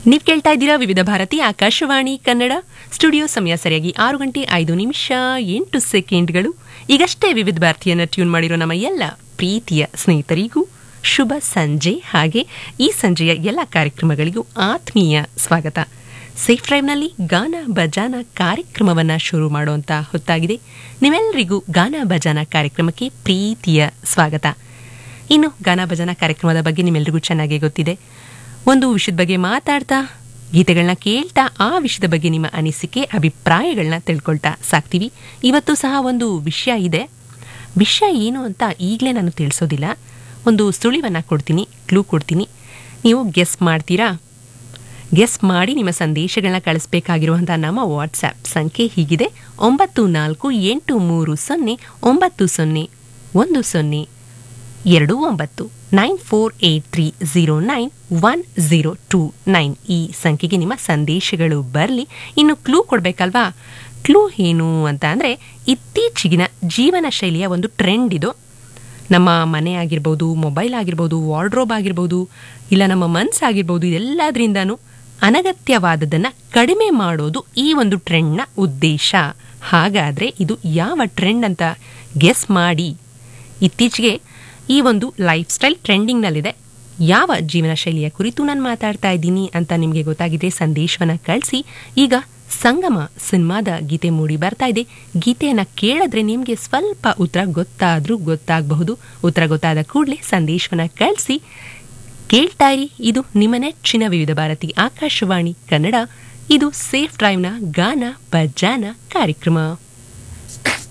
ನೀವು ಕೇಳ್ತಾ ಇದ್ದೀರಾ ವಿವಿಧ ಭಾರತಿ ಆಕಾಶವಾಣಿ ಕನ್ನಡ ಸ್ಟುಡಿಯೋ ಸಮಯ ಸರಿಯಾಗಿ ಆರು ಗಂಟೆ ಐದು ನಿಮಿಷ ಎಂಟು ಸೆಕೆಂಡ್ಗಳು ಈಗಷ್ಟೇ ವಿವಿಧ ಭಾರತಿಯನ್ನ ಟ್ಯೂನ್ ಮಾಡಿರೋ ನಮ್ಮ ಎಲ್ಲ ಪ್ರೀತಿಯ ಸ್ನೇಹಿತರಿಗೂ ಶುಭ ಸಂಜೆ ಹಾಗೆ ಈ ಸಂಜೆಯ ಎಲ್ಲ ಕಾರ್ಯಕ್ರಮಗಳಿಗೂ ಆತ್ಮೀಯ ಸ್ವಾಗತ ಸೇಫ್ ಡ್ರೈವ್ನಲ್ಲಿ ಗಾನ ಭಜಾನ ಕಾರ್ಯಕ್ರಮವನ್ನ ಶುರು ಮಾಡುವಂತ ಹೊತ್ತಾಗಿದೆ ನಿಮ್ಮೆಲ್ಲರಿಗೂ ಗಾನ ಭಜಾನ ಕಾರ್ಯಕ್ರಮಕ್ಕೆ ಪ್ರೀತಿಯ ಸ್ವಾಗತ ಇನ್ನು ಗಾನ ಭಜನಾ ಕಾರ್ಯಕ್ರಮದ ಬಗ್ಗೆ ನಿಮ್ಮೆಲ್ಲರಿಗೂ ಚೆನ್ನಾಗಿ ಗೊತ್ತಿದೆ ಒಂದು ವಿಷಯದ ಬಗ್ಗೆ ಮಾತಾಡ್ತಾ ಗೀತೆಗಳನ್ನ ಕೇಳ್ತಾ ಆ ವಿಷಯದ ಬಗ್ಗೆ ನಿಮ್ಮ ಅನಿಸಿಕೆ ಅಭಿಪ್ರಾಯಗಳನ್ನ ತಿಳ್ಕೊಳ್ತಾ ಸಾಕ್ತೀವಿ ಇವತ್ತು ಸಹ ಒಂದು ವಿಷಯ ಇದೆ ವಿಷಯ ಏನು ಅಂತ ಈಗಲೇ ನಾನು ತಿಳಿಸೋದಿಲ್ಲ ಒಂದು ಸುಳಿವನ್ನ ಕೊಡ್ತೀನಿ ಕ್ಲೂ ಕೊಡ್ತೀನಿ ನೀವು ಗೆಸ್ ಮಾಡ್ತೀರಾ ಗೆಸ್ ಮಾಡಿ ನಿಮ್ಮ ಸಂದೇಶಗಳನ್ನ ಕಳಿಸ್ಬೇಕಾಗಿರುವಂತಹ ನಮ್ಮ ವಾಟ್ಸ್ಆ್ಯಪ್ ಸಂಖ್ಯೆ ಹೀಗಿದೆ ಒಂಬತ್ತು ನಾಲ್ಕು ಎಂಟು ಮೂರು ಸೊನ್ನೆ ಒಂಬತ್ತು ಸೊನ್ನೆ ಒಂದು ಸೊನ್ನೆ ಎರಡು ಒಂಬತ್ತು nine four eight three zero nine one zero two nine ಈ ಸಂಖ್ಯೆಗೆ ನಿಮ್ಮ ಸಂದೇಶಗಳು ಬರಲಿ ಇನ್ನು ಕ್ಲೂ ಕೊಡಬೇಕಲ್ವಾ ಕ್ಲೂ ಏನು ಅಂತ ಅಂದರೆ ಇತ್ತೀಚಿಗಿನ ಜೀವನ ಶೈಲಿಯ ಒಂದು ಟ್ರೆಂಡ್ ಇದು ನಮ್ಮ ಮನೆ ಆಗಿರ್ಬೋದು ಮೊಬೈಲ್ ಆಗಿರ್ಬೋದು ವಾರ್ಡ್ರೋಬ್ ಆಗಿರ್ಬೋದು ಇಲ್ಲ ನಮ್ಮ ಮನಸ್ಸಾಗಿರ್ಬೋದು ಇದೆಲ್ಲದರಿಂದನೂ ಅನಗತ್ಯವಾದದನ್ನು ಕಡಿಮೆ ಮಾಡೋದು ಈ ಒಂದು ಟ್ರೆಂಡ್ನ ಉದ್ದೇಶ ಹಾಗಾದರೆ ಇದು ಯಾವ ಟ್ರೆಂಡ್ ಅಂತ ಗೆಸ್ ಮಾಡಿ ಇತ್ತೀಚೆಗೆ ಈ ಒಂದು ಲೈಫ್ ಸ್ಟೈಲ್ ಟ್ರೆಂಡಿಂಗ್ನಲ್ಲಿದೆ ಯಾವ ಜೀವನ ಶೈಲಿಯ ಕುರಿತು ನಾನು ಮಾತಾಡ್ತಾ ಇದ್ದೀನಿ ಅಂತ ನಿಮಗೆ ಗೊತ್ತಾಗಿದೆ ಸಂದೇಶವನ್ನ ಕಳಿಸಿ ಈಗ ಸಂಗಮ ಸಿನಿಮಾದ ಗೀತೆ ಮೂಡಿ ಬರ್ತಾ ಇದೆ ಗೀತೆಯನ್ನ ಕೇಳಿದ್ರೆ ನಿಮಗೆ ಸ್ವಲ್ಪ ಉತ್ತರ ಗೊತ್ತಾದ್ರೂ ಗೊತ್ತಾಗಬಹುದು ಉತ್ತರ ಗೊತ್ತಾದ ಕೂಡಲೇ ಸಂದೇಶವನ್ನ ಕಳಿಸಿ ಕೇಳ್ತಾ ಇರಿ ಇದು ನಿಮ್ಮ ನೆಚ್ಚಿನ ವಿವಿಧ ಭಾರತಿ ಆಕಾಶವಾಣಿ ಕನ್ನಡ ಇದು ಸೇಫ್ ಡ್ರೈವ್ನ ಗಾನ ಭಜಾನ ಕಾರ್ಯಕ್ರಮ